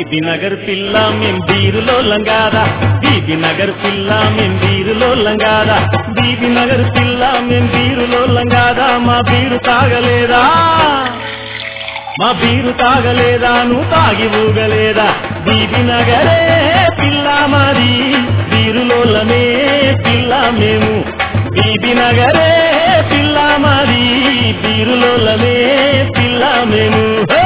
BB Nagar పిల్ల మేం బీరులో లంగారా BB Nagar పిల్ల మేం బీరులో లంగారా బీబీ నగర్ పిల్ల మేం బీరులో లంగారా మా బీరు తాగలేదా మా బీరు తాగలేదా నువ్వు తాగి ఊగలేదా బీబీ నగరే పిల్ల మాది బీరులోలమే పిల్ల మేము బీబీ నగరే పిల్ల మాది బీరులోలమే పిల్ల మేము హే!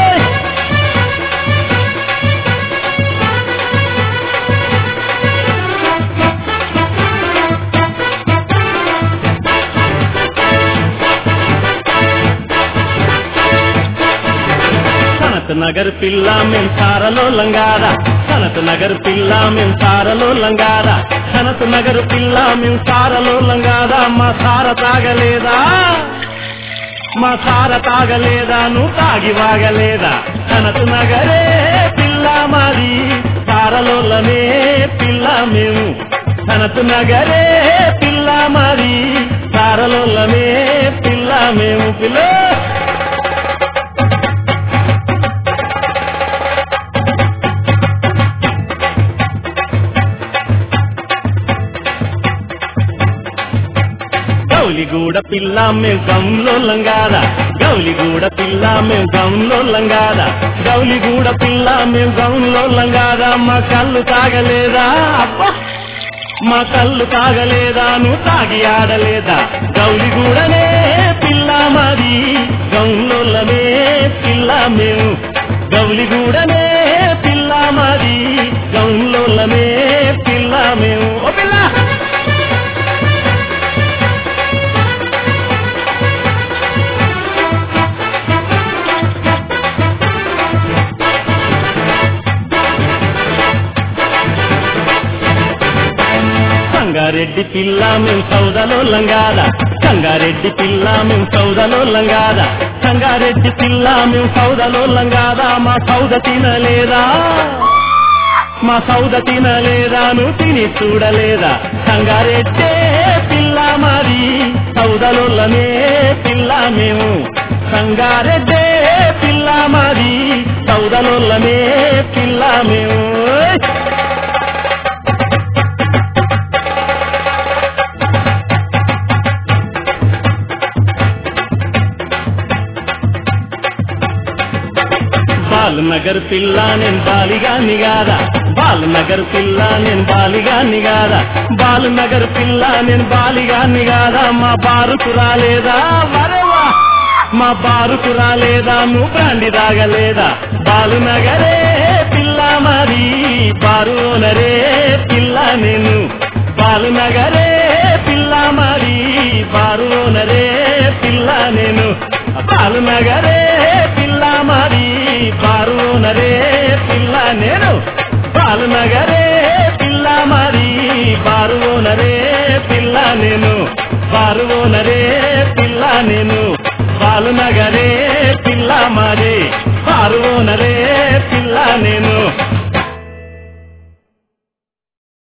సనత్ నగర్ పిల్ల మేం సారలో లంగారా సనత్ నగర్ పిల్ల మేం సారలో లంగారా సనత్ నగర్ పిల్ల మేం సారలో లంగారా మా సార తాగలేదా మా సార తాగలేదా నువ్వు తాగి వాగలేదా సనత్ నగరే పిల్ల మాది సారలోలనే పిల్ల మేము సనత్ నగరే పిల్ల మాది సారలోలనే పిల్ల మేము పిల్ల గౌలిగూడ పిల్ల మేము గంలో లంగారా గౌలిగూడ పిల్ల మేము గంలో లంగారా గౌలిగూడ పిల్ల మేము గంలో లంగారా మా కళ్ళు తాగలేదా అబ్బా మా కళ్ళు తాగలేదా నువ్వు తాగి ఆడలేదా గౌలిగూడనే పిల్ల మాది గౌన్లోలమే పిల్ల మేము గౌలిగూడనే పిల్ల మాది గౌన్లోలమే పిల్ల మేము ఓ పిల్ల సంగారెడ్డి పిల్ల మేము సౌదలో లంగాద సంగారెడ్డి పిల్ల మేము సౌదలో లంగాద సంగారెడ్డి పిల్ల మేము సౌదలో లంగాద మా సౌద తినలేదా మా సౌద తినలేదా నువ్వు తిని చూడలేదా సంగారెడ్డే పిల్ల మరి సౌదలోలనే పిల్ల మేము సంగారెడ్డే పిల్ల మరి సౌదలోలనే పిల్ల మేము ఓయ్! బాలనగర్ పిల్ల నేను బాలిగా నిగాదా బాలనగర్ పిల్ల నేను బాలిగా నిగాదా బాలనగర్ పిల్ల నేను బాలిగా నిగాదా మా బారుకు రాలేదా వరేవా మా బారుకు రాలేదా నువ్వు బ్రాండి తాగలేదా బాలునగరే పిల్ల మరి బారునరే పిల్ల నేను బాలునగరే పిల్ల మరి బారునరే పిల్ల నేను బాలునగరే పిల్ల మరి బారునరే పిల్ల నేను బాలునగరే పిల్ల మరి బారునరే పిల్ల నేను బారునరే పిల్ల నేను బాలునగరే పిల్ల మరి బారునరే పిల్ల నేను